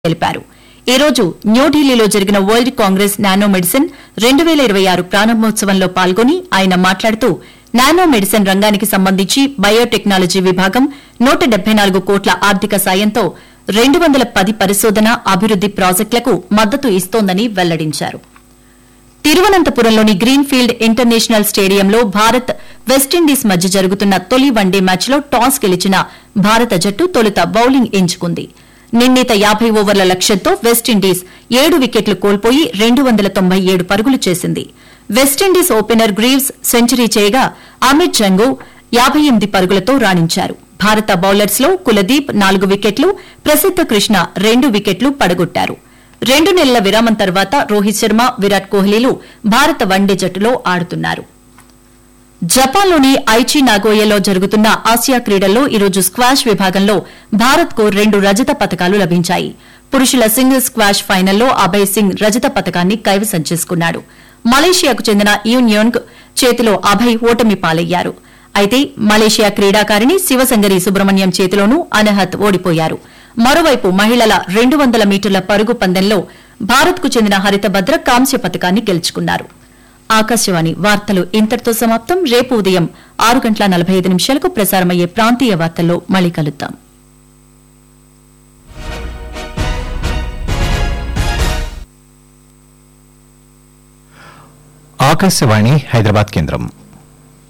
తెలిపారు ఈ రోజు న్యూఢిల్లీలో జరిగిన వరల్డ్ కాంగ్రెస్ నానో మెడిసిన్ రెండు వేల ఇరవై ఆరు ప్రారంభోత్సవంలో పాల్గొని ఆయన మాట్లాడుతూ నానో మెడిసిన్ రంగానికి సంబంధించి బయోటెక్నాలజీ విభాగం నూట డెబ్బై నాలుగు కోట్ల ఆర్థిక సాయంతో రెండు వందల పది పరిశోధన అభివృద్ది ప్రాజెక్టులకు మద్దతు ఇస్తోందని వెల్లడించారు తిరువనంతపురంలోని గ్రీన్ఫీల్డ్ ఇంటర్నేషనల్ స్టేడియంలో భారత్ వెస్టిండీస్ మధ్య జరుగుతున్న తొలి వన్డే మ్యాచ్లో టాస్ గెలిచిన భారత జట్టు తొలుత బౌలింగ్ ఎంచుకుంది నిర్ణీత యాబై ఓవర్ల లక్ష్యంతో వెస్టిండీస్ ఏడు వికెట్లు కోల్పోయి రెండు వందల తొంభై ఏడు పరుగులు చేసింది వెస్టిండీస్ ఓపెనర్ గ్రీవ్స్ సెంచరీ చేయగా అమిత్ జంగు యాబై ఎనిమిది పరుగులతో రాణించారు భారత బౌలర్స్లో కులదీప్ నాలుగు వికెట్లు ప్రసిద్ధ కృష్ణ రెండు వికెట్లు పడగొట్టారు రెండు నెలల విరామం తర్వాత రోహిత్ శర్మ విరాట్ కోహ్లీలు భారత వన్డే జట్టులో ఆడుతున్నారు జపాన్లోని ఐచి నాగోయలో జరుగుతున్న ఆసియా క్రీడల్లో ఈరోజు స్క్వాష్ విభాగంలో భారత్కు రెండు రజత పతకాలు లభించాయి పురుషుల సింగిల్స్ స్క్వాష్ ఫైనల్లో అభయ్ సింగ్ రజత పతకాన్ని కైవసం చేసుకున్నాడు మలేషియాకు చెందిన యూన్యోంగ్ చేతిలో అభయ్ ఓటమి పాలయ్యారు అయితే మలేషియా క్రీడాకారిణి శివసంగరి సుబ్రహ్మణ్యం చేతిలోనూ అనహత్ ఓడిపోయారు మరోవైపు మహిళల రెండు వందల మీటర్ల పరుగు పందెంలో భారత్కు చెందిన హరితభద్ర కాంస్య పతకాన్ని గెలుచుకున్నారు ఆకాశవాణి వార్తలు ఇంతటితో సమాప్తం రేపు ఉదయం ఆరు గంటల నలభై ఐదు నిమిషాలకు ప్రసారమయ్యే ప్రాంతీయ వార్తల్లో మళ్ళీ కలుద్దాం ఆకాశవాణి హైదరాబాద్ కేంద్రం